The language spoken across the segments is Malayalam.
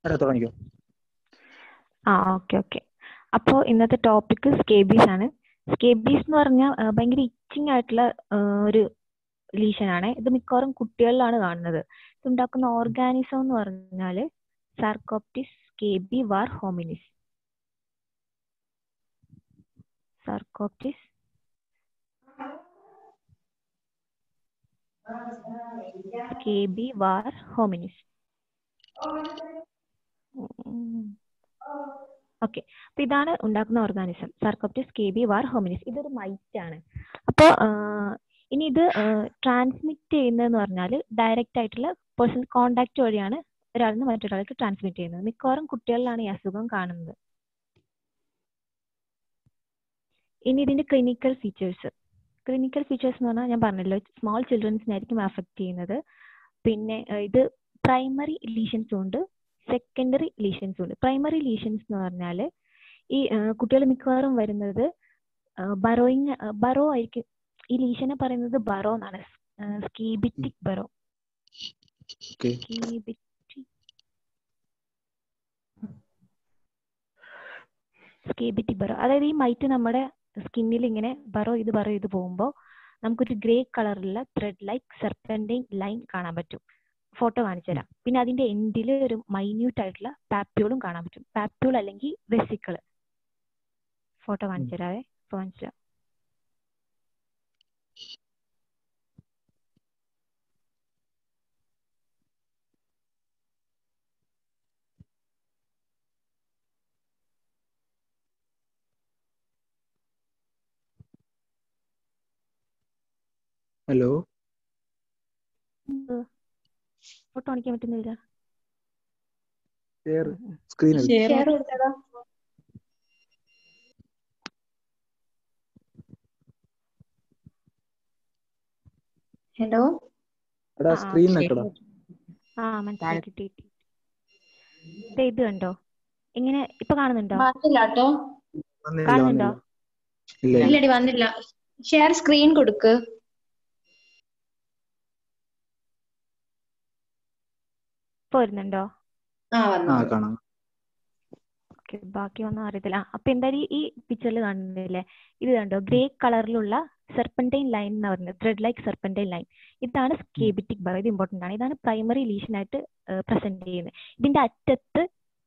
എടാ തുടങ്ങിക്കോ ആ ഓക്കെ ഓക്കെ അപ്പോൾ ഇന്നത്തെ ടോപ്പിക് സ്കേബീസ് ആണ് സ്കേബീസ് എന്ന് പറഞ്ഞാൽ ഭയങ്കര ഇച്ചിങ് ആയിട്ടുള്ള ആ, ഒരു ലീഷൻ ആണ് ഇത് മിക്കവാറും കുട്ടികളിലാണ് കാണുന്നത് ഇത് ഉണ്ടാക്കുന്ന ഓർഗാനിസം എന്ന് പറഞ്ഞാൽ സാർക്കോപ്റ്റിസ് സ്കേബി വാർ ഹോമിനിസ് സാർക്കോപ്റ്റിസ് സ്കേബി വാർ ഹോമിനിസ് ഓക്കെ അപ്പൊ ഇതാണ് ഉണ്ടാക്കുന്ന organism sarcoptes K B var hominis ഇതൊരു മൈറ്റ് ആണ് അപ്പോൾ ഇനി ഇത് ട്രാൻസ്മിറ്റ് ചെയ്യുന്നതെന്ന് പറഞ്ഞാൽ ഡയറക്റ്റ് ആയിട്ടുള്ള പേഴ്സണൽ കോണ്ടാക്ട് വഴിയാണ് ഒരാളിൽ നിന്ന് മറ്റൊരാൾക്ക് ട്രാൻസ്മിറ്റ് ചെയ്യുന്നത് മിക്കവാറും കുട്ടികളിലാണ് ഈ അസുഖം കാണുന്നത് ഇനി ഇതിന്റെ ക്ലിനിക്കൽ ഫീച്ചേഴ്സ് ക്ലിനിക്കൽ ഫീച്ചേഴ്സ് എന്ന് പറഞ്ഞാൽ ഞാൻ പറഞ്ഞല്ലോ സ്മോൾ ചിൽഡ്രൻസിനായിരിക്കും അഫക്റ്റ് ചെയ്യുന്നത് പിന്നെ ഏർ ഇത് പ്രൈമറി ലീഷൻസും ഉണ്ട് സെക്കൻഡറി ലീഷൻസും ഉണ്ട് പ്രൈമറി ലീഷൻസ് എന്ന് പറഞ്ഞാൽ ഈ കുട്ടികൾ മിക്കവാറും വരുന്നത് ബറോയിങ് ബറോ ആയിരിക്കും ഈ ലീഷനെ പറയുന്നത് ബറോ എന്നാണ് scabietic burrow okay scabietic scabietic burrow അതായത് ഈ മൈറ്റ് നമ്മുടെ സ്കിന്നിൽ ഇങ്ങനെ ബറോ ഇത് ബറോ ഇത് പോകുമ്പോൾ നമുക്കൊരു ഗ്രേ കളറിലുള്ള ത്രെഡ് ലൈക്ക് സെർപ്പൻറ്റൈൻ ലൈൻ കാണാൻ പറ്റും ഫോട്ടോ കാണിച്ചു തരാം പിന്നെ അതിന്റെ എൻഡിൽ ഒരു മൈന്യൂട്ട് ആയിട്ടുള്ള പാപ്യൂളും കാണാൻ പറ്റും പാപ്യൂൾ അല്ലെങ്കിൽ വെസിക്കിള് ഫോട്ടോ കാണിച്ചു തരാവേ ഇപ്പൊ മനസ്സിലാവും ഹലോ ഫോട്ടോ കാണിക്കാൻ പറ്റുന്നില്ല ഷെയർ സ്ക്രീൻ ഷെയർ കൊടുത്തടാ ഹലോ എടാ ആ, സ്ക്രീൻ ശരി. വെക്കടാ ആ മനസ്സിലായി കിട്ടി കിട്ടി ദേ ഇത് കണ്ടോ ഇങ്ങനെ ഇപ്പൊ കാണുന്നുണ്ടോ വന്നില്ല കേട്ടോ വന്നില്ല കാണുന്നുണ്ടോ? വന്നില്ല ഇല്ല ഇല്ലടി വന്നില്ല ഷെയർ സ്ക്രീൻ കൊടുക്ക് ഇപ്പൊ വരുന്നുണ്ടോ ആ ആ വന്നു കാണാം ഓക്കെ ബാക്കി ഒന്നും അറിയത്തില്ല ആ, അപ്പൊ എന്തായാലും ഈ പിക്ചറിൽ കാണുന്നില്ലേ ഇത് കണ്ടോ ഗ്രേ കളറിലുള്ള സെർപ്പൻറ്റൈൻ ലൈൻ എന്ന് പറയുന്നത് ത്രെഡ് ലൈക്ക് സെർപ്പൻറ്റൈൻ ലൈൻ ഇതാണ് സ്കേബിറ്റിക് ബറോ ഇത് ഇമ്പോർട്ടന്റ് ആണ് ഇതാണ് പ്രൈമറി ലീഷൻ ആയിട്ട് പ്രസന്റ് ചെയ്യുന്നത് ഇതിന്റെ അറ്റത്ത്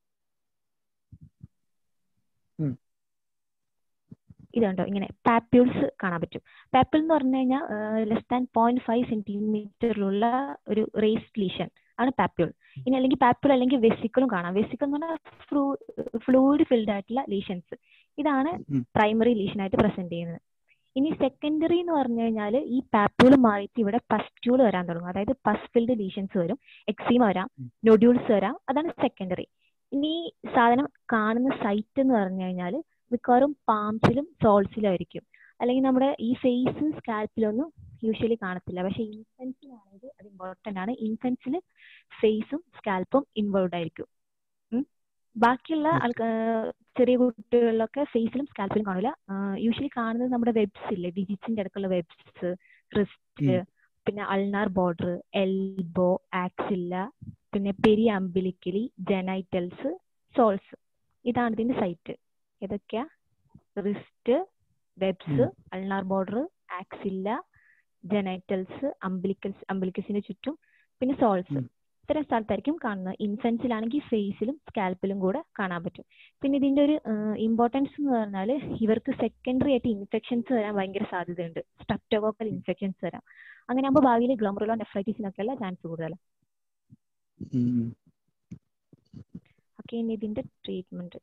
ഉം. ഇത് കണ്ടോ ഇങ്ങനെ പാപ്യൂൾസ് കാണാൻ പറ്റും പാപ്പിൾ എന്ന് പറഞ്ഞു കഴിഞ്ഞാൽ ലെസ് ദാൻ പോയിന്റ് ഫൈവ് സെന്റിമീറ്ററിലുള്ള ഒരു റേസ്ഡ് ലീഷൻ ആണ് പാപ്യൂൾ ഇനി അല്ലെങ്കിൽ പാപ്പിൾ അല്ലെങ്കിൽ വെസിക്കിളും കാണാം വെസിക്കിൾ എന്ന് പറഞ്ഞാൽ ഫ്ലൂയിഡ് ഫിൽഡ് ആയിട്ടുള്ള ലീഷൻസ് ഇതാണ് ഉം. പ്രൈമറി ലീഷൻ ആയിട്ട് പ്രസന്റ് ചെയ്യുന്നത് ഇനി സെക്കൻഡറി എന്ന് പറഞ്ഞു കഴിഞ്ഞാൽ ഈ പാപ്യൂൾ മാറിയിട്ട് ഇവിടെ പസ്റ്റ്യൂൾ വരാൻ തുടങ്ങും അതായത് പസ് ഫിൽഡ് ലീഷൻസ് വരും എക്സീമ വരാം ഉം. നൊഡ്യൂൾസ് വരാം അതാണ് സെക്കൻഡറി ഇനി ഈ സാധനം കാണുന്ന സൈറ്റ് എന്ന് പറഞ്ഞു കഴിഞ്ഞാൽ മിക്കവാറും പാംസിലും സോൾസിലും ആയിരിക്കും അല്ലെങ്കിൽ നമ്മുടെ ഈ ഫേസും സ്കാൽപ്പിലൊന്നും യൂഷ്വലി കാണത്തില്ല പക്ഷെ ഇൻഫൻസിലാണെങ്കിൽ അത് ഇമ്പോർട്ടന്റ് ആണ് ഇൻഫൻസിൽ ഫേസും സ്കാൽപ്പും ഇൻവോൾവ് ആയിരിക്കും ഉം. ബാക്കിയുള്ള Okay. ആൾക്കാ ചെറിയ കുട്ടികളിലൊക്കെ ഫേസിലും സ്കാൽപ്പിലും കാണില്ല യൂഷ്വലി കാണുന്നത് നമ്മുടെ വെബ്സ് ഇല്ലേ ഡിജിറ്റ്സിന്റെ അടുക്കുള്ള വെബ്സ് റിസ്റ്റ് ഉം. പിന്നെ അൾനാർ ബോർഡർ എൽബോ ആക്സില്ല പിന്നെ പെരി അംബിലിക്കലി ജെനൈറ്റൽസ് സോൾസ് ഇതാണ് ഇതിന്റെ സൈറ്റ് ഏതൊക്കെയാ റിസ്റ്റ് വെബ്സ് ഉം. Ulnar border axilla genitals umbilicals അംബിലിക്കസിന് ചുറ്റും പിന്നെ സോൾസ് ഉം. ഇത്തരം സ്ഥലത്തായിരിക്കും കാണുന്നത് ഇൻഫൻസിലാണെങ്കിൽ ഫേസിലും സ്കാൽപ്പിലും കൂടെ കാണാൻ പറ്റും പിന്നെ ഇതിന്റെ ഒരു ഇമ്പോർട്ടൻസ് എന്ന് പറഞ്ഞാൽ ഇവർക്ക് സെക്കൻഡറി ആയിട്ട് ഇൻഫെക്ഷൻസ് വരാൻ ഭയങ്കര സാധ്യതയുണ്ട് സ്ട്രപ്റ്റോകോക്കൽ ഇൻഫെക്ഷൻസ് വരാം അങ്ങനെ ആകുമ്പോൾ ഭാവിയിൽ ഗ്ലോമറുലോ നെഫ്രൈറ്റിസിനൊക്കെയുള്ള ചാൻസ് കൂടുതലാണ് ഉം, ഉം. ഓക്കെ ഇനി ഇതിന്റെ ട്രീറ്റ്മെന്റ്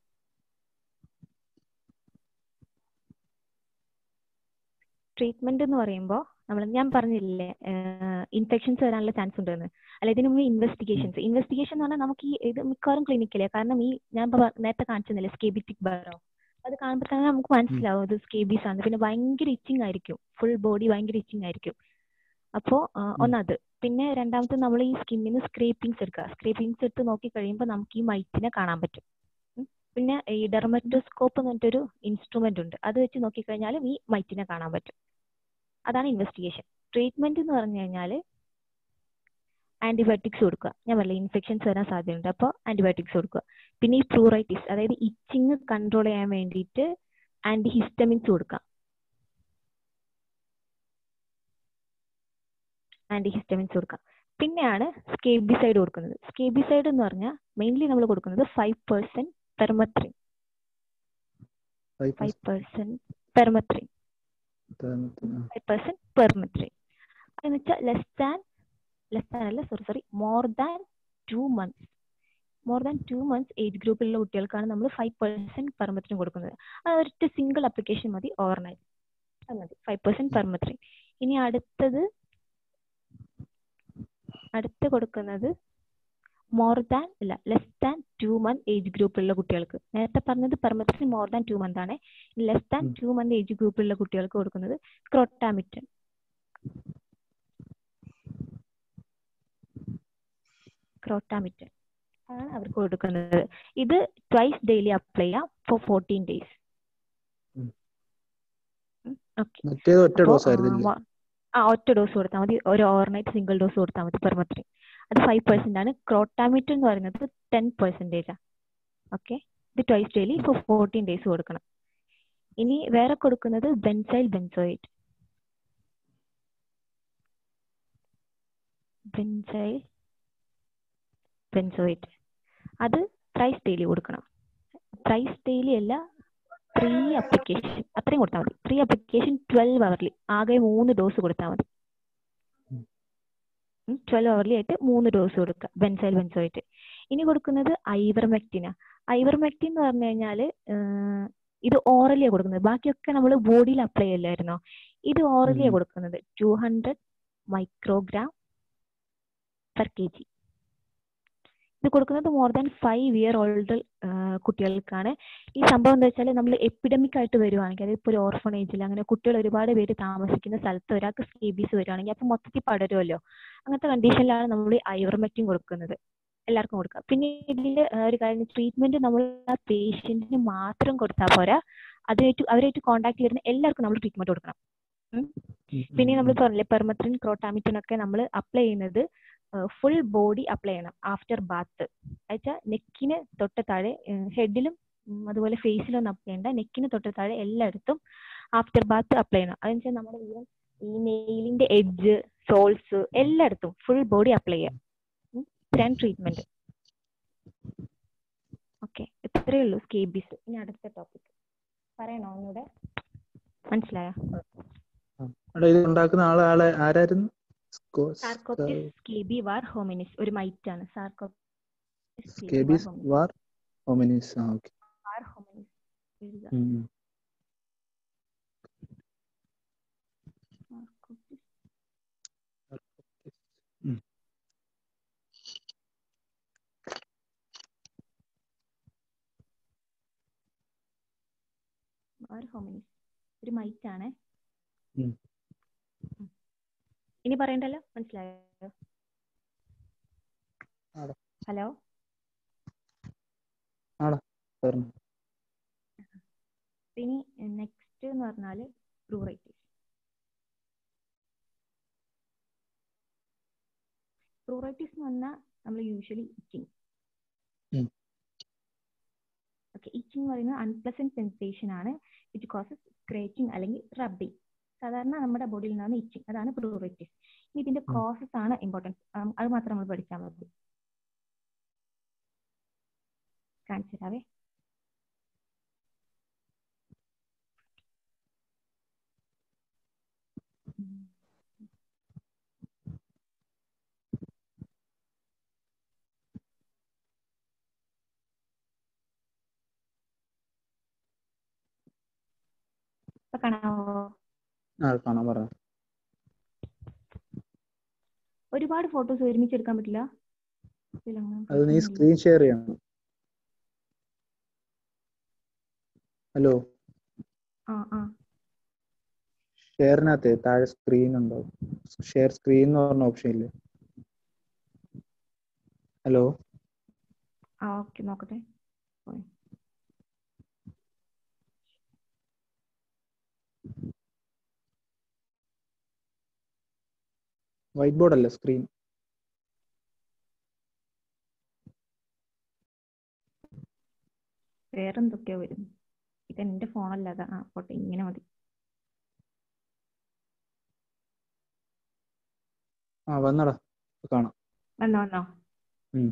ട്രീറ്റ്മെന്റ് എന്ന് പറയുമ്പോൾ നമ്മൾ ഞാൻ പറഞ്ഞില്ലേ ഇൻഫെക്ഷൻസ് വരാനുള്ള ചാൻസ് ഉണ്ടെന്ന് അല്ല ഇതിന് മുമ്പ് ഇൻവെസ്റ്റിഗേഷൻസ് ഇൻവെസ്റ്റിഗേഷൻ എന്ന് പറഞ്ഞാൽ നമുക്ക് ഈ ഇത് മിക്കവാറും ക്ലിനിക്കിലെ കാരണം ഈ ഞാൻ ഇപ്പൊ പ- നേരത്തെ കാണിച്ചതല്ലേ സ്കേബിറ്റിക് ബറോ അത് കാണുമ്പോൾ തന്നെ നമുക്ക് മനസ്സിലാവും ഇത് സ്കേബീസ് ആണ് പിന്നെ ഭയങ്കര ഇച്ചിങ് ആയിരിക്കും ഫുൾ ബോഡി ഭയങ്കര ഇച്ചിങ് ആയിരിക്കും അപ്പോ ഒന്നത് പിന്നെ രണ്ടാമത്തെ നമ്മൾ ഈ സ്കിന്നിന് സ്ക്രേപ്പിംഗ്സ് എടുക്കുക സ്ക്രേപ്പിംഗ്സ് എടുത്ത് നോക്കി കഴിയുമ്പോൾ നമുക്ക് ഈ മൈറ്റിനെ കാണാൻ പറ്റും ഉം. പിന്നെ ഈ ഡെർമറ്റോസ്കോപ്പ് എന്ന് പറഞ്ഞിട്ടൊരു ഇൻസ്ട്രുമെന്റ് ഉണ്ട് അത് വെച്ച് നോക്കിക്കഴിഞ്ഞാലും ഈ മൈറ്റിനെ കാണാൻ പറ്റും അതാണ് ഇൻവെസ്റ്റിഗേഷൻ ട്രീറ്റ്മെന്റ് എന്ന് പറഞ്ഞു കഴിഞ്ഞാൽ ആന്റിബയോട്ടിക്സ് കൊടുക്കുക ഞാൻ പറഞ്ഞില്ല ഇൻഫെക്ഷൻസ് വരാൻ സാധ്യതയുണ്ട് അപ്പോൾ ആന്റിബയോട്ടിക്സ് കൊടുക്കുക പിന്നെ ഈ പ്രൂറൈറ്റിസ് അതായത് ഇച്ചിങ് കൺട്രോൾ ചെയ്യാൻ വേണ്ടിയിട്ട് ആന്റി ഹിസ്റ്റമിൻസ് കൊടുക്കാം ആന്റി ഹിസ്റ്റമിൻസ് കൊടുക്കാം പിന്നെയാണ് സ്കേബിസൈഡ് കൊടുക്കുന്നത് സ്കേബിസൈഡ് എന്ന് പറഞ്ഞാൽ മെയിൻലി നമ്മൾ കൊടുക്കുന്നത് five percent permethrin five five percent permethrin five percent permethrin എന്ന് വെച്ചാൽ ലെസ് ദാൻ ലെസ് ദാൻ അല്ല sorry sorry more than two months more than two months age ഗ്രൂപ്പിലുള്ള കുട്ടികൾക്കാണ് നമ്മൾ ഫൈവ് പെർസെന്റ് പെർമത്രിൻ കൊടുക്കുന്നത് അത് ഒറ്റ സിംഗിൾ അപ്ലിക്കേഷൻ മതി ഓവർനൈറ്റ് അത് മതി ഫൈവ് പെർസെന്റ് പെർമത്രിൻ ഇനി അടുത്തത് അടുത്ത് കൊടുക്കുന്നത് മോർ ദാൻ ഇല്ല less than two month age ഗ്രൂപ്പിലുള്ള കുട്ടികൾക്ക് നേരത്തെ പറഞ്ഞത് permethrin more than two month ആണ് less than um. Two month age ഗ്രൂപ്പിലുള്ള കുട്ടികൾക്ക് കൊടുക്കുന്നത് ക്രോട്ടാമിറ്റൻ ക്രോട്ടാമിറ്റൻ ആണ് അവർക്ക് കൊടുക്കുന്നത് ഇത് ട്വൈസ് ഡെയിലി അപ്ലൈ ചെയ്യാം for fourteen days um. Okay മറ്റേത് ഒറ്റ ഡോസ് ആയിരുന്നില്ലേ ആ ഒറ്റ ഡോസ് കൊടുത്താൽ മതി ഒരു ഓവർനൈറ്റ് സിംഗിൾ ഡോസ് കൊടുത്താൽ മതി പെർമത്രിൻ അത് ഫൈവ് പെർസെന്റ് ആണ് ക്രോട്ടാമിറ്റൻ എന്ന് പറയുന്നത് ടെൻ പെർസെന്റേജ് ഓക്കെ ഇത് twice daily for fourteen days കൊടുക്കണം ഇനി വേറെ കൊടുക്കുന്നത് ബെൻസൈൽ ബെൻസോയിറ്റ് ബെൻസൈൽ ബെൻസോയിറ്റ് അത് ത്രൈസ് ഡെയിലി കൊടുക്കണം ത്രൈസ് ഡെയിലി അല്ല ത്രീ അപ്ലിക്കേഷൻ അത്രയും കൊടുത്താൽ മതി ത്രീ അപ്ലിക്കേഷൻ ട്വൽവ് അവർലി ആകെ മൂന്ന് ഡോസ് കൊടുത്താൽ മതി ട്വൽവ് അവർലി ആയിട്ട് മൂന്ന് ഡോസ് കൊടുക്കുക ബെൻസൈൽ ബെൻസോയിറ്റ് ഇനി കൊടുക്കുന്നത് ഐവർമെക്റ്റിന ഐവർമെക്റ്റിൻ എന്ന് പറഞ്ഞു കഴിഞ്ഞാൽ ഇത് ഓറലിയാണ് കൊടുക്കുന്നത് ബാക്കിയൊക്കെ നമ്മൾ ബോഡിയിൽ അപ്ലൈ ചെയ്യലായിരുന്നോ ഇത് ഓറലിയാണ് ഉം. കൊടുക്കുന്നത് two hundred microgram per K G ഇത് കൊടുക്കുന്നത് more than five year old കുട്ടികൾക്കാണ് ഈ സംഭവം എന്താ വെച്ചാൽ നമ്മൾ എപ്പിഡമിക് ആയിട്ട് വരുവാണെങ്കിൽ അതായത് ഇപ്പോൾ ഒരു ഓർഫണേജിൽ അങ്ങനെ കുട്ടികൾ ഒരുപാട് പേര് താമസിക്കുന്ന സ്ഥലത്ത് ഒരാൾക്ക് സ്കേബീസ് വരുവാണെങ്കിൽ അപ്പം മൊത്തത്തിൽ പടരുമല്ലോ അങ്ങനത്തെ കണ്ടീഷനിലാണ് നമ്മൾ ഈ ഐവർമെക്റ്റിൻ കൊടുക്കുന്നത് എല്ലാവർക്കും കൊടുക്കുക പിന്നെ ഇതിന്റെ ആ, ഒരു കാര്യം ട്രീറ്റ്മെന്റ് നമ്മൾ ആ പേഷ്യന്റിന് മാത്രം കൊടുത്താൽ പോരാ അതുമായിട്ട് അവരായിട്ട് കോൺടാക്ട് ചെയ്യുന്ന എല്ലാവർക്കും നമ്മൾ ട്രീറ്റ്മെന്റ് കൊടുക്കണം പിന്നെ നമ്മൾ പറഞ്ഞില്ലേ പെർമത്രിൻ ക്രോട്ടാമിറ്റിൻ ഒക്കെ നമ്മൾ അപ്ലൈ ചെയ്യുന്നത് ഫുൾ ബോഡി അപ്ലൈ ചെയ്യണം ആഫ്റ്റർ ബാത്ത് വെച്ചാൽ നെക്കിന് തൊട്ട് താഴെ ഹെഡിലും അതുപോലെ ഫേസിലും ഒന്നും അപ്ലൈ ചെയ്യണ്ട നെക്കിന് തൊട്ട് താഴെ എല്ലായിടത്തും ആഫ്റ്റർ ബാത്ത് അപ്ലൈ ചെയ്യണം അതെന്ന് വെച്ചാൽ നമ്മുടെ ഈവൻ ഈ നെയിലിന്റെ എഡ്ജ് സോൾസ് എല്ലായിടത്തും ഫുൾ ബോഡി അപ്ലൈ ചെയ്യാം ഇത്രയാണ് ട്രീറ്റ്മെന്റ് ഓക്കെ ഇത്രയേ ഉള്ളൂ സ്കേബീസ് ഇനി അടുത്ത ടോപ്പിക് പറയണോ ഒന്നുകൂടെ മനസ്സിലായോ എടാ ഇത് ഉണ്ടാക്കുന്ന ആളെ ആളെ ആരായിരുന്നു സ്കോ- സാർക്കോപ്റ്റിസ് സ്കേബി വാർ ഹോമിനിസ് ഒരു മൈറ്റ് ആണ് സാർക്കോപ്റ്റിസ് സ്കേബീസ് വാർ ഹോമിനിസ് ആ ഓക്കെ വാർ ഹോമിനിസ് എഴുതുക സാർക്കോപ്റ്റിസ് വാർ ഹോമിനിസ് ഒരു മൈറ്റ് ആണ് ഉം. ഇനി പറയണ്ടല്ലോ മനസ്സിലായോ ആടാ. ഹലോ പറഞ്ഞു ഇനി നെക്സ്റ്റ് എന്ന് പറഞ്ഞാല് പ്രൂറൈറ്റീസ് പ്രൂറൈറ്റീസ് എന്ന് പറഞ്ഞാൽ നമ്മൾ usually itching um. Okay itching എന്ന് പറയുന്നത് അൺപ്ലസന്റ് സെൻസേഷൻ ആണ് ഇറ്റ് കോസസ് സ്ക്രേച്ചിങ് അല്ലെങ്കിൽ റബ്ബിങ് സാധാരണ നമ്മുടെ ബോഡിയിൽ നിന്നാണ് ഇച്ചിങ് അതാണ് പ്രൂറൈറ്റീസ് ഇനി ഇതിന്റെ ഉം. കോസസ് ആണ് ഇമ്പോർട്ടൻസ് അത് മാത്രം നമ്മൾ പഠിച്ചാൽ മതി കാണിച്ചു തരാവേ ഇപ്പൊ കാണാവോ ആ കാണാൻ പറഞ്ഞു ഒരുപാട് ഫോട്ടോസ് ഒരുമിച്ച് എടുക്കാൻ പറ്റില്ല ഇതിലങ്ങനെ അത് നീ പറ്റുന്നില്ല. സ്ക്രീൻ ഷെയർ ചെയ്യണം ഹലോ ആ ആ ഷെയറിനകത്തെ താഴെ സ്ക്രീൻ ഉണ്ടാവും ഷെയർ സ്ക്രീൻ എന്ന് പറഞ്ഞ ഓപ്ഷൻ ഇല്ലേ ഹലോ ആ ഓക്കെ നോക്കട്ടെ പോയി. വൈറ്റ് ബോർഡ് അല്ല സ്ക്രീൻ വേറെ എന്തൊക്കെയോ വരും ഇത് എന്റെ ഫോണല്ല അതാ ആ പോട്ടെ ഇങ്ങനെ മതി ആ വന്നടാ ഇപ്പൊ കാണാം വന്നോ വന്നോ ഉം.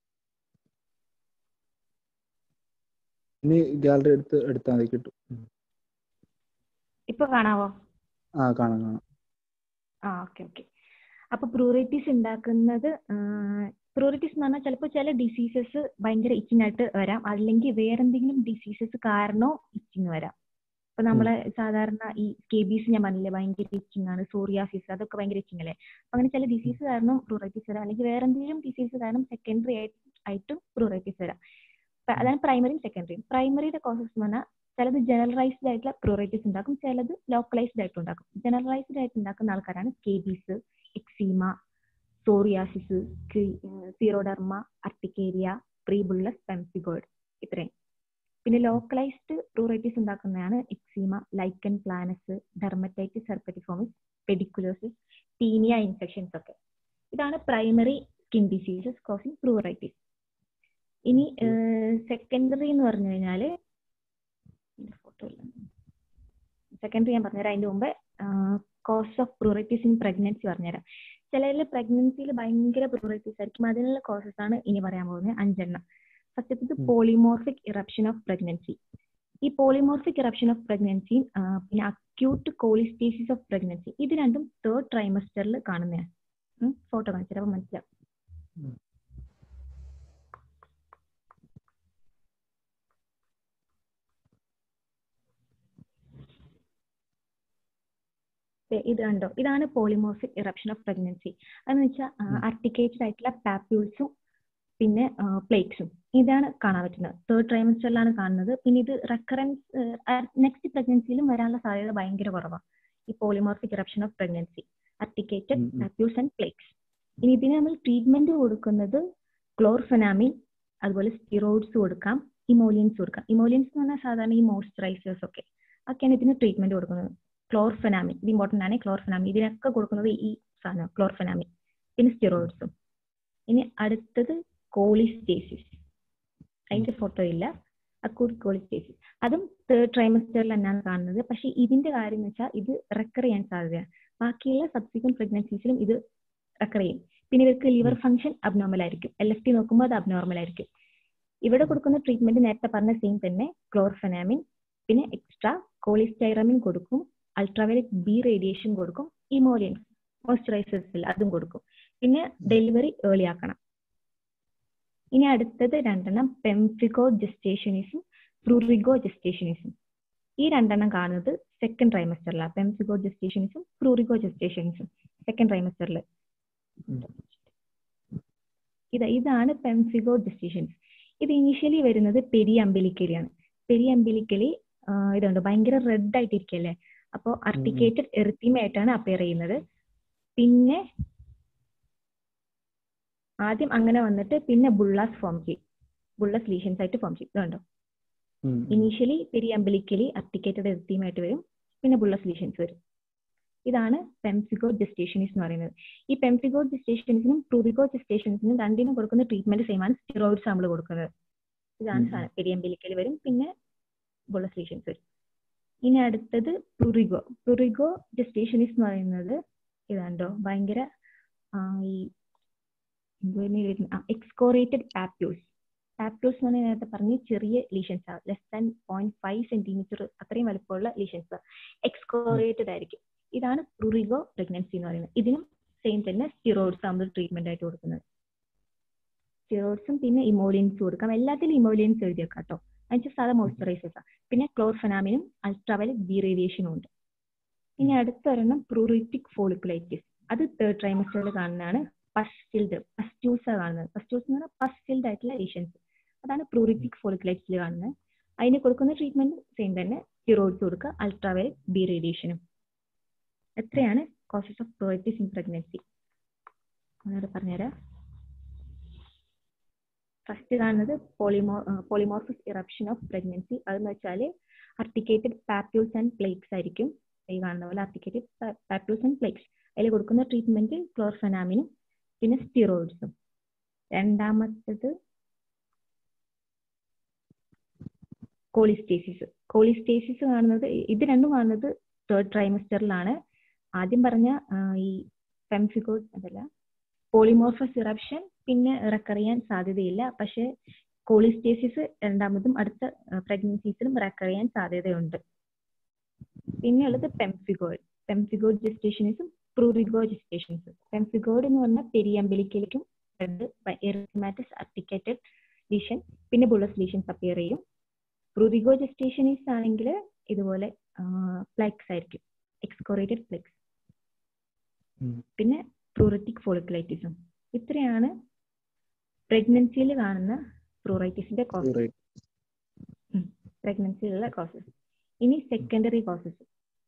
ഇനി ഗാലറി എടുത്ത് എടുത്താൽ മതി കിട്ടും ഉം. ഇപ്പൊ കാണാവോ ആ കാണാം കാണാം ആ ഓക്കെ ഓക്കെ അപ്പൊ പ്രൂറൈറ്റീസ് ഉണ്ടാക്കുന്നത് പ്രൂറൈറ്റീസ് എന്ന് പറഞ്ഞാൽ ചിലപ്പോൾ ചില ഡിസീസസ് ഭയങ്കര ഇച്ചിങ് ആയിട്ട് വരാം അല്ലെങ്കിൽ വേറെ എന്തെങ്കിലും ഡിസീസസ് കാരണോ ഇച്ചിങ് വരാം ഇപ്പൊ നമ്മളെ സാധാരണ ഈ സ്കേബീസ് ഞാൻ പറഞ്ഞില്ലേ ഭയങ്കര ഇച്ചിങ് ആണ് സോറിയാസിസ് അതൊക്കെ ഭയങ്കര ഇച്ചിങ് അല്ലേ അപ്പൊ അങ്ങനെ ചില ഡിസീസ് കാരണം പ്രൂറൈറ്റീസ് വരാം അല്ലെങ്കിൽ വേറെ എന്തെങ്കിലും ഡിസീസ് കാരണം സെക്കൻഡറി ആയിട്ടും പ്രൂറൈറ്റീസ് വരാം അപ്പൊ അതാണ് പ്രൈമറിയും സെക്കൻഡറിയും പ്രൈമറിയുടെ കോസസ് എന്ന് പറഞ്ഞാൽ ചിലത് ജനറലൈസ്ഡ് ആയിട്ടുള്ള പ്രൂറൈറ്റീസ് ഉണ്ടാക്കും ചിലത് ലോക്കലൈസ്ഡ് ആയിട്ട് ഉണ്ടാക്കും ജനറലൈസ്ഡ് ആയിട്ട് ഉണ്ടാക്കുന്ന ആൾക്കാരാണ് scabies eczema psoriasis xeroderma urticaria prebullous pemphigoid ഇത്രയും പിന്നെ ലോക്കലൈസ്ഡ് പ്രൂറൈറ്റീസ് ഉണ്ടാക്കുന്നതാണ് eczema lichen planus dermatitis herpetiformis pediculosis tinea infections ഒക്കെ ഇതാണ് primary skin diseases causing pruritus ഇനി സെക്കൻഡറി എന്ന് പറഞ്ഞു കഴിഞ്ഞാല് ഫോട്ടോ സെക്കൻഡറി ഞാൻ പറഞ്ഞുതരാം അതിന്റെ മുമ്പ് cause of pruritus in pregnancy പറഞ്ഞുതരാം ചിലരിൽ പ്രഗ്നൻസിയിൽ ഭയങ്കര പ്രൂറൈറ്റീസ് ആയിരിക്കും അതിനുള്ള കോസസ് ആണ് ഇനി പറയാൻ പോകുന്നത് അഞ്ചെണ്ണം ഫസ്റ്റത്തത് പോളിമോർഫിക് ഇറപ്ഷൻ ഓഫ് പ്രഗ്നൻസി ഈ പോളിമോർഫിക് ഇറപ്ഷൻ ഓഫ് പ്രഗ്നൻസി പിന്നെ അക്യൂട്ട് കോളിസ്റ്റേസിസ് ഓഫ് പ്രഗ്നൻസി ഇത് രണ്ടും തേർഡ് ട്രൈമസ്റ്ററിൽ കാണുന്നതാണ് ഫോട്ടോ കാണിച്ചു അപ്പൊ മനസ്സിലാവും ഇത് കണ്ടോ ഇതാണ് പോളിമോർഫിക് ഇറപ്ഷൻ ഓഫ് പ്രഗ്നൻസി അതെന്ന് വെച്ചാൽ ആർട്ടിക്കേറ്റഡ് ആയിട്ടുള്ള പാപ്യൂൾസും പിന്നെ പ്ലേറ്റ്സും ഇതാണ് കാണാൻ പറ്റുന്നത് തേർഡ് ട്രൈമസ്റ്ററിലാണ് കാണുന്നത് പിന്നെ ഇത് റെക്കറൻസ് നെക്സ്റ്റ് പ്രഗ്നൻസിയിലും വരാനുള്ള സാധ്യത ഭയങ്കര കുറവാണ് ഈ polymorphic eruption of pregnancy urticated papules and plates ഇനി ഇതിന് നമ്മൾ ട്രീറ്റ്മെന്റ് കൊടുക്കുന്നത് ക്ലോർഫെനാമിൻ അതുപോലെ സ്റ്റിറോയിഡ്സ് കൊടുക്കാം ഇമോലിയൻസ് കൊടുക്കാം ഇമോലിയൻസ് എന്ന് പറഞ്ഞാൽ സാധാരണ ഈ മോയ്സ്ചറൈസേഴ്സ് ഒക്കെ ഒക്കെയാണ് ഇതിന് ട്രീറ്റ്മെന്റ് കൊടുക്കുന്നത് ക്ലോർഫെനാമിൻ ഇത് ഇമ്പോർട്ടന്റ് ആണ് ക്ലോർഫെനാമിൻ ഇതിനൊക്കെ കൊടുക്കുന്നത് ഈ സാധനം ക്ലോർഫെനാമിൻ പിന്നെ സ്റ്റിറോയിഡ്സും ഇനി അടുത്തത് കോളിസ്റ്റേസിസ് അതിന്റെ ഫോട്ടോ ഇല്ല അക്കൂട്ട് കോളിസ്റ്റേസിസ് അതും തേർഡ് ട്രൈമസ്റ്ററിൽ തന്നെയാണ് കാണുന്നത് പക്ഷെ ഇതിന്റെ കാര്യം എന്ന് വെച്ചാൽ ഇത് റെക്കർ ചെയ്യാൻ സാധ്യതയാണ് ബാക്കിയുള്ള സബ്സിക്വന്റ് പ്രഗ്നൻസീസിലും ഇത് റെക്കർ ചെയ്യും പിന്നെ ഇവർക്ക് ലിവർ ഫംഗ്ഷൻ അബ്നോർമൽ ആയിരിക്കും എൽ എഫ് ടി നോക്കുമ്പോൾ അത് അബ്നോർമൽ ആയിരിക്കും ഇവിടെ കൊടുക്കുന്ന ട്രീറ്റ്മെന്റ് നേരത്തെ പറഞ്ഞ സെയിം തന്നെ ക്ലോർഫെനാമിൻ പിന്നെ എക്സ്ട്രാ കോളിസ്റ്റൈറമിൻ കൊടുക്കും അൾട്രാവയലറ്റ് ബി റേഡിയേഷൻ കൊടുക്കും ഇമോലിയൻസ് മോയ്സ്ചറൈസേഴ്സിൽ അതും കൊടുക്കും പിന്നെ ഡെലിവറി ഏർലി ആക്കണം ഇനി അടുത്തത് രണ്ടെണ്ണം പെംഫിഗോ ജസ്റ്റേഷനിസും ഫ്രൂറിഗോ ജസ്റ്റേഷനിസും ഈ രണ്ടെണ്ണം കാണുന്നത് സെക്കൻഡ് ട്രൈമസ്റ്ററിലാണ് പെംഫിഗോ ജസ്റ്റേഷനിസും ഫ്രൂറിഗോ ജസ്റ്റേഷനിസും സെക്കൻഡ് ട്രൈമസ്റ്ററിൽ ഇത് ഇതാണ് പെംഫിഗോ ജസ്റ്റേഷൻസ് ഇത് ഇനീഷ്യലി വരുന്നത് പെരി അമ്പലിക്കലിയാണ് പെരി അമ്പലിക്കലി ഇതുണ്ട് ഭയങ്കര റെഡ് ആയിട്ടിരിക്കല്ലേ അപ്പോൾ അർട്ടിക്കേറ്റഡ് എറിത്തീമ ആയിട്ടാണ് അപ്പയർ ചെയ്യുന്നത് പിന്നെ ആദ്യം അങ്ങനെ വന്നിട്ട് പിന്നെ ബുള്ളാസ് ഫോം ചെയ്യും ബുള്ളസ് ലീഷൻസ് ആയിട്ട് ഫോം ചെയ്യും ഇതുണ്ടോ ഇനീഷ്യലി പെരി അമ്പലിക്കലി അർട്ടിക്കേറ്റഡ് എറിത്തീമ ആയിട്ട് വരും പിന്നെ ബുള്ളസ് ലീഷൻസ് വരും ഇതാണ് പെംസിഗോ ജസ്റ്റേഷനിസ് എന്ന് പറയുന്നത് ഈ പെംസിഗോ ജസ്റ്റേഷൻസിനും പ്ലൂറിഗോ ജസ്റ്റേഷൻസിനും രണ്ടിനും കൊടുക്കുന്ന ട്രീറ്റ്മെന്റ് സെയിം ആണ് സ്റ്റിറോയിഡ്സ് നമ്മൾ കൊടുക്കുന്നത് ഇതാണ് സാധനം പെരിയമ്പലിക്കൽ വരും പിന്നെ ബുള്ളസ് ലീഷൻസ് വരും ഇനി അടുത്തത് പ്ലൂറിഗോ പ്ലൂറിഗോ ജസ്റ്റേഷനിസ് എന്ന് പറയുന്നത് ഇതാണ്ടോ ഭയങ്കര ഈ എക്സ്കോറേറ്റഡ് പാപ്യൂൾസ് പാപ്യൂൾസ് എന്ന് പറഞ്ഞാൽ നേരത്തെ പറഞ്ഞ ചെറിയ ലീഷൻസ് ആണ് less than point five centimetre അത്രയും വലുപ്പമുള്ള ലീഷൻസ് എക്സ്കോറേറ്റഡ് ആയിരിക്കും ഇതാണ് പ്ലൂറിഗോ പ്രഗ്നൻസി എന്ന് പറയുന്നത് ഇതിനും സെയിം തന്നെ സ്റ്റിറോയിഡ്സ് നമ്മൾ ട്രീറ്റ്മെന്റ് ആയിട്ട് കൊടുക്കുന്നത് സ്റ്റിറോയിഡ്സും പിന്നെ ഇമോലിയൻസ് കൊടുക്കാം എല്ലാത്തിലും ഇമോലിയൻസ് എഴുതിയേക്കാം കേട്ടോ അതിന് സാധാ മോയ്സ്ചറൈസേഴ്സ് പിന്നെ ക്ലോർഫെനാമിനും അൾട്രാവയലറ്റ് ബി റേഡിയേഷനും ഉണ്ട് ഇനി അടുത്തൊരെണ്ണം പ്രൂറിറ്റിക് ഫോളിക്കുലൈറ്റിസ് അത് തേർഡ് ട്രൈമസ്റ്ററിൽ കാണുന്നതാണ് പസ്റ്റിൽഡ് പസ്റ്റ്യൂസ കാണുന്നത് പസ്റ്റ്യൂസ് എന്ന് പറഞ്ഞാൽ പസ്റ്റിൽഡ് ആയിട്ടുള്ള ലീഷൻസ് അതാണ് പ്രൂറിറ്റിക് ഫോളിക്കുലൈറ്റിസിൽ കാണുന്നത് അതിന് കൊടുക്കുന്ന ട്രീറ്റ്മെന്റ് സെയിം തന്നെ സ്റ്റിറോയിഡ്സ് കൊടുക്കുക അൾട്രാവയലറ്റ് ബി റേഡിയേഷനും എത്രയാണ് causes of pruritus in pregnancy ഒന്നുകൂടെ പറഞ്ഞുതരാം ഫസ്റ്റ് കാണുന്നത് പോളിമോ പോളിമോർഫിക് ഇറപ്ഷൻ ഓഫ് പ്രഗ്നൻസി അതെന്ന് വെച്ചാൽ അർട്ടിക്കേറ്റഡ് പാപ്യൂൾസ് ആൻഡ് പ്ലേറ്റ്സ് ആയിരിക്കും ഈ കാണുന്ന പോലെ അർട്ടിക്കേറ്റഡ് പാപ്യൂൾസ് ആൻഡ് പ്ലേറ്റ്സ് അതിൽ കൊടുക്കുന്ന ട്രീറ്റ്മെന്റ് ക്ലോർഫെനാമിനും പിന്നെ സ്റ്റിറോയിഡ്സും രണ്ടാമത്തത് കോളിസ്റ്റേസിസ് കോളിസ്റ്റേസിസ് കാണുന്നത് ഇത് രണ്ടും കാണുന്നത് തേർഡ് ട്രൈമസ്റ്ററിലാണ് ആദ്യം പറഞ്ഞ ആ, ഈ ഫെംഫിഗോഡ് അതല്ല പോളിമോർഫസ് ഇറപ്ഷൻ പിന്നെ റെക്കർ ചെയ്യാൻ സാധ്യതയില്ല പക്ഷെ കോളിസ്റ്റേസിസ് രണ്ടാമതും അടുത്ത പ്രഗ്നൻസീസിലും റെക്കർ ചെയ്യാൻ സാധ്യതയുണ്ട് പിന്നെ ഉള്ളത് പെംഫിഗോഡ് പെംഫിഗോഡ് ജെസ്റ്റേഷനിസും പ്രൂറിഗോ ജെസ്റ്റേഷൻസ് പെംഫിഗോഡ് എന്ന് പറഞ്ഞാൽ പെരിയമ്പലിക്കലിക്കും എറിമാറ്റസ് അർട്ടിക്കേറ്റഡ് ലീഷൻ പിന്നെ ബുള്ളസ് ലീഷൻസ് അപ്പിയർ ചെയ്യും പ്രൂറിഗോ ജെസ്റ്റേഷനീസ് ആണെങ്കിൽ ഇതുപോലെ ഫ്ലെക്സ് ആയിരിക്കും എക്സ്കോറേറ്റഡ് ഫ്ലെക്സ് ഉം. പിന്നെ പ്രൂററ്റിക് ഫോളിക്കുലൈറ്റിസും ഇത്രയാണ് പ്രഗ്നൻസിയിൽ കാണുന്ന പ്രൂറൈറ്റിസിന്റെ കോസ് Right. പ്രഗ്നൻസിയിലുള്ള കോസസ് ഇനി സെക്കൻഡറി കോസസ്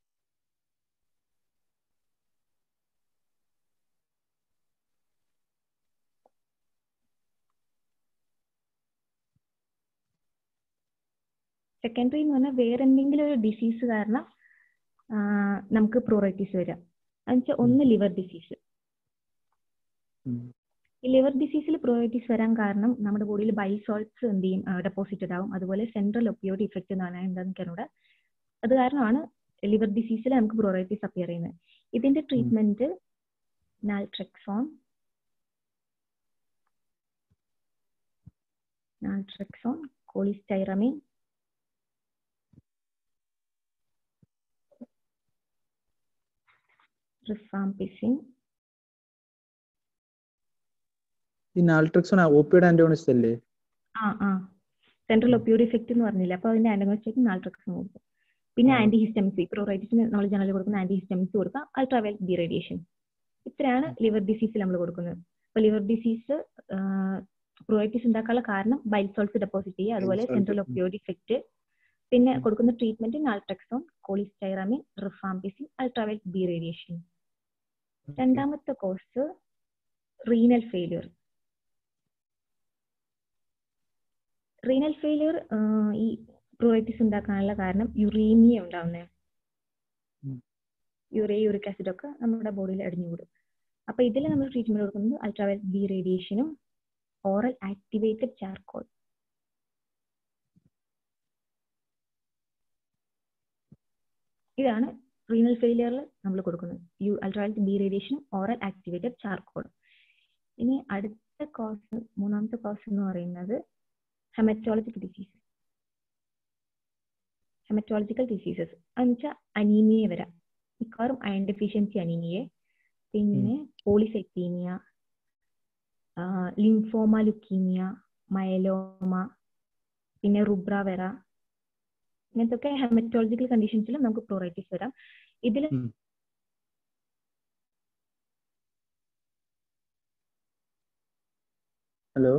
സെക്കൻഡറി എന്ന് പറഞ്ഞാൽ വേറെ എന്തെങ്കിലും ഒരു ഡിസീസ് കാരണം ആ, നമുക്ക് പ്രൂറൈറ്റിസ് വരാം എന്നുവെച്ചാൽ ഒന്ന് ലിവർ ഡിസീസ് ഉം. ഈ ലിവർ ഡിസീസിൽ പ്രൂറൈറ്റിസ് വരാൻ കാരണം നമ്മുടെ ബോഡിയിൽ ബൈസോൾട്സ് എന്ത് ചെയ്യും ഡെപ്പോസിറ്റഡ് ആവും അതുപോലെ സെൻട്രൽ ഒപ്പിയോഡ് ഇഫക്റ്റ് എന്ന് പറഞ്ഞാൽ എന്താണെന്ന് എനിക്കറിഞ്ഞൂടാ അത് കാരണമാണ് ലിവർ ഡിസീസിൽ നമുക്ക് പ്രൂറൈറ്റിസ് അപ്പിയർ ചെയ്യുന്നത് ഇതിന്റെ treatment naltrexone naltrexone cholestyramine rifampicin ഈ നാൾട്രിക്സോൺ ഓപ്പിയുടെ ആന്റോണിസ്റ്റ് അല്ലേ ആ ആ സെൻട്രൽ ഒപ്പിയോഡ് ഇഫക്റ്റ് എന്ന് പറഞ്ഞില്ല അപ്പൊ അതിന്റെ ആന്റഗോണിസ്റ്റ് നാൽട്രക്സ് കൊടുക്കും പിന്നെ ആ. ആന്റി ഹിസ്റ്റമിൻസ് പ്രൊറൈറ്റിസിന് നമ്മൾ ജനറൽ കൊടുക്കുന്ന ആന്റി ഹിസ്റ്റമിൻസ് കൊടുക്കാം അൾട്രാവയൽ ഡി റേഡിയേഷൻ ഇത്രയാണ് ലിവർ ഡിസീസിൽ നമ്മൾ കൊടുക്കുന്നത് അപ്പൊ ലിവർ ഡിസീസ് പ്രൊറൈറ്റിസ് ഉണ്ടാക്കാനുള്ള കാരണം ബൈൽസോൾസ് ഡെപ്പോസിറ്റ് ചെയ്യുക അതുപോലെ Bile salts, സെൻട്രൽ ഉം. ഒപ്പിയോഡ് ഇഫക്റ്റ് പിന്നെ ഉം. കൊടുക്കുന്ന treatment naltrexone cholestyramine rifampicin ultraviolet B radiation രണ്ടാമത്തെ cause renal failure renal failure ഈ പ്രൊറൈറ്റിസ് ഉണ്ടാക്കാനുള്ള കാരണം യുറീമിയ ഉണ്ടാവുന്നത് ഉം. യൂറിയ യൂറിക് ആസിഡ് ഒക്കെ നമ്മുടെ ബോഡിയിൽ അടിഞ്ഞുകൂടും അപ്പൊ ഇതിൽ നമ്മൾ ട്രീറ്റ്മെന്റ് കൊടുക്കുന്നത് അൾട്രാവയലറ്റ് ബി റേഡിയേഷനും ഓറൽ ആക്ടിവേറ്റഡ് ചാർക്കോൾ ഇതാണ് റീനൽ ഫെയിലിയറിൽ നമ്മൾ കൊടുക്കുന്നത് യു അൾട്രാവയലറ്റ് ബി റേഡിയേഷനും ഓറൽ ആക്ടിവേറ്റഡ് ചാർക്കോൾ ഇനി അടുത്ത കോസ് മൂന്നാമത്തെ കോസ് എന്ന് പറയുന്നത് ഹെമറ്റോളജിക്കൽ ഡിസീസസ് ഹെമറ്റോളജിക്കൽ ഡിസീസസ് എന്നുവെച്ചാൽ അനീമിയ വരാം മിക്കവാറും അയൺ ഡെഫിഷ്യൻസി അനീമിയ പിന്നെ പോളിസൈത്തീമിയ ലിംഫോമ ലുക്കീമിയ മയലോമ പിന്നെ റുബ്ര വെറ ഇങ്ങനത്തെ ഹെമറ്റോളജിക്കൽ കണ്ടീഷൻസിൽ നമുക്ക് പ്രൊറൈറ്റിസ് വരാം ഇതിൽ ഉം. ഹലോ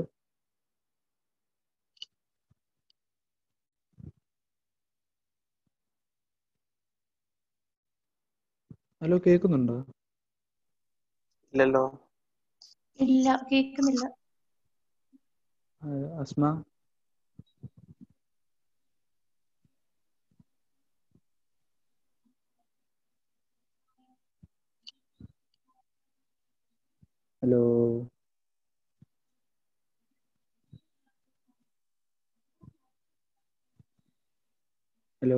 ഹലോ കേൾക്കുന്നുണ്ടോ ഇല്ലല്ലോ ഇല്ല കേൾക്കുന്നില്ല ആ, Asma hello hello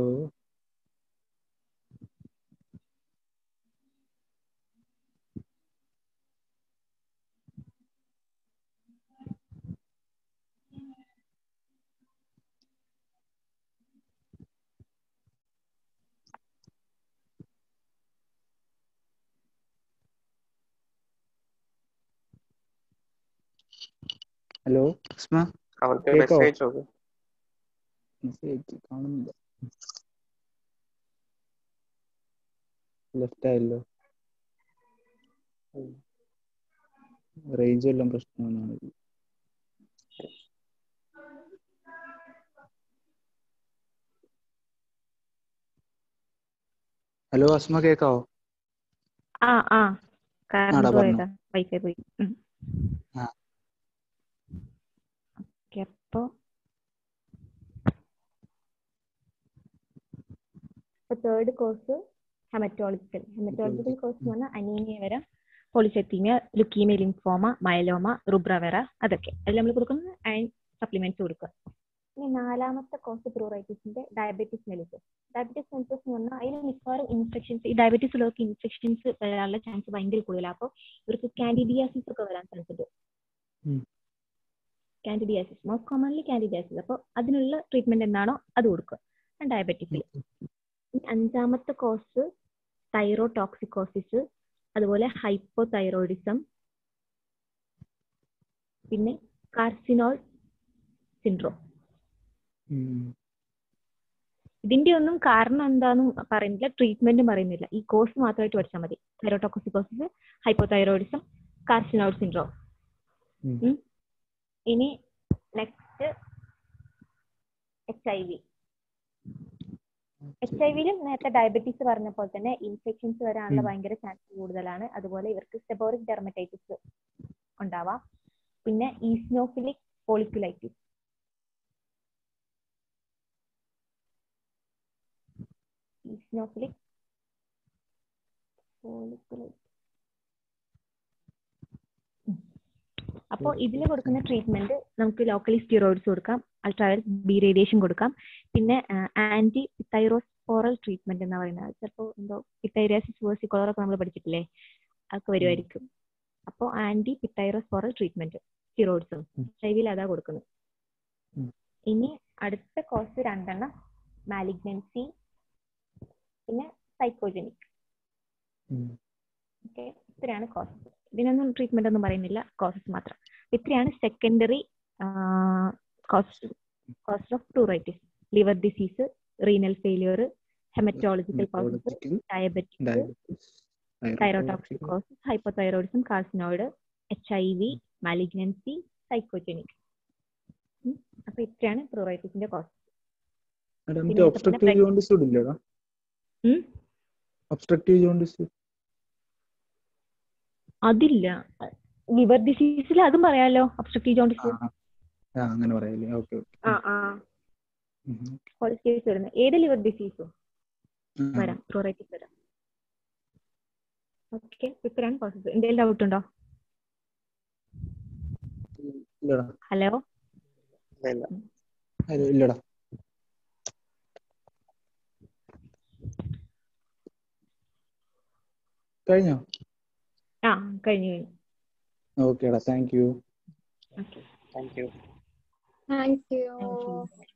hello Asma അവർക്ക് കേക്കോ? മെസ്സേജ് നോക്ക് മെസ്സേജ് കാണുന്നില്ല ലെഫ്റ്റ് ആയല്ലോ റേഞ്ച് എല്ലാം പ്രശ്നമാണ് ഹലോ അസ്മ കേക്കാവോ ആ ആ ആടാ, കറണ്ട് പറഞ്ഞോ. പോയതാ വൈഫൈ പോയി ഉം. ആ. ഓക്കെ അപ്പോ third cause haematological haematological cause എന്ന് പറഞ്ഞാൽ അനീമിയ വരാം പോളിസെത്തീമിയ ലുക്കീമിയ ലിംഫോമ മയലോമ റുബ്ര വെറ അതൊക്കെ അതിൽ നമ്മൾ കൊടുക്കുന്നത് അയൺ സപ്ലിമെന്റ്സ് കൊടുക്കുക ഇനി ഇനി നാലാമത്തെ കോഴ്സ് പ്രൂറൈറ്റിസിന്റെ ഡയബറ്റിസ് മെലിസസ് ഡയബറ്റിസ് മെലിസസ് എന്ന് പറഞ്ഞാൽ അതിൽ മിക്കവാറും ഇൻഫെക്ഷൻസ് ഈ ഡയബറ്റീസ് ഉള്ളവർക്ക് ഇൻഫെക്ഷൻസ് വരാനുള്ള ചാൻസ് ഭയങ്കര കൂടുതലാണ് അപ്പോൾ ഇവർക്ക് കാൻഡിഡിയാസിസ് ഒക്കെ വരാൻ ചാൻസ് ഉണ്ട് ഉം. കാൻഡിഡിയാസിസ് മോസ്റ്റ് കോമൺലി കാൻഡിഡിയാസിസ് അപ്പോൾ അതിനുള്ള ട്രീറ്റ്മെന്റ് എന്താണോ അത് കൊടുക്കുക ഡയബറ്റിസിൽ അഞ്ചാമത്തെ കോഴ്സ് തൈറോടോക്സിക്കോസിസ് അതുപോലെ ഹൈപ്പോ തൈറോയിഡിസം പിന്നെ കാർസിനോൾ സിൻഡ്രോം ഉം. ഇതിന്റെ ഒന്നും കാരണം എന്താന്നും പറയുന്നില്ല ട്രീറ്റ്മെന്റും പറയുന്നില്ല ഈ കോഴ്സ് മാത്രമായിട്ട് പഠിച്ചാൽ മതി thyrotoxicosis hypothyroidism carcinoid syndrome ഉം. ഇനി next H I V H I വിയിലും നേരത്തെ ഡയബറ്റീസ് പറഞ്ഞ പോലെ തന്നെ ഇൻഫെക്ഷൻസ് വരാനുള്ള ഉം. ഭയങ്കര ചാൻസ് കൂടുതലാണ് അതുപോലെ ഇവർക്ക് സെബോറിക് ഡെർമറ്റൈറ്റിസ് ഉണ്ടാവാം പിന്നെ ഈസ്നോഫിലിക് പോളിക്കുലൈറ്റിസ് ഈസ്നോഫിലിക് പോളിക്കുലൈറ്റിസ് അപ്പോൾ ഇതിൽ കൊടുക്കുന്ന ട്രീറ്റ്മെന്റ് നമുക്ക് ലോക്കലി സ്റ്റിറോയിഡ്സ് കൊടുക്കാം അൾട്രാവയലറ്റ് ബി റേഡിയേഷൻ കൊടുക്കാം പിന്നെ ആന്റി തൈറോസ്പോറൽ ട്രീറ്റ്മെന്റ് എന്ന് പറയുന്നത് ചിലപ്പോൾ എന്തോ പിത്തൈറിയാസിസ് വേഴ്സിക്കോളർ ഒക്കെ നമ്മൾ പഠിച്ചിട്ടില്ലേ അതൊക്കെ വരുമായിരിക്കും അപ്പോൾ ആന്റി പിത്തൈറോസ്പോറൽ ട്രീറ്റ്മെന്റ് സ്റ്റിറോയിഡ്സും ഉം. ശൈലിയിൽ അതാ കൊടുക്കുന്നത് ഉം. ഇനി അടുത്ത കോഴ്സ് രണ്ടെണ്ണം മാലിഗ്നൻസി പിന്നെ സൈക്കോജനിക് ഉം. ഓക്കെ ഇത്രയാണ് കോസസ് ഇതിനൊന്നും ട്രീറ്റ്മെന്റ് ഒന്നും പറയുന്നില്ല കോസസ് മാത്രം ഇത്രയാണ് secondary cause cause of pruritus liver disease renal failure haematological causes Methodological diabetes diabetes, thyrotoxicosis hypothyroidism carcinoid H I V malignancy psychogenic അപ്പൊ ഇത്രയാണ് പ്ലൂറൈറ്റിസിന്റെ കോസ്റ്റ് എടാ, പിന്നെ മറ്റേ ഇതൊക്കെ ഒബ്സ്ട്രക്റ്റീവ് pregnant- ജോണ്ടിസ് ഇടില്ലടാ ഉം? ഒബ്സ്ട്രക്റ്റീവ് ജോണ്ടിസ് അതില്ല ലിവർ ഡിസീസിൽ അതും പറയാലോ ഒബ്സ്ട്രക്റ്റീവ് ജോണ്ടിസ് ആ അങ്ങനെ പറയല്ലേ ഓക്കെ ആ ആ ക്വാളിറ്റീസ് വരുന്നത് ഏത് ലിവർ ഡിസീസും വരാം പ്ലൂറൈറ്റിസ് വരാം ഓക്കെ ഇത്രയാണ് പ്രോസസ് എന്തെങ്കിലും ഡൗട്ട് ഉണ്ടോ ഇല്ലടാ ഹലോ അല്ല, ഇല്ലടാ കഴിഞ്ഞോ ആ കഴിഞ്ഞു കഴിഞ്ഞു ഓക്കേടാ thank you okay Thank you. Thank you. Thank U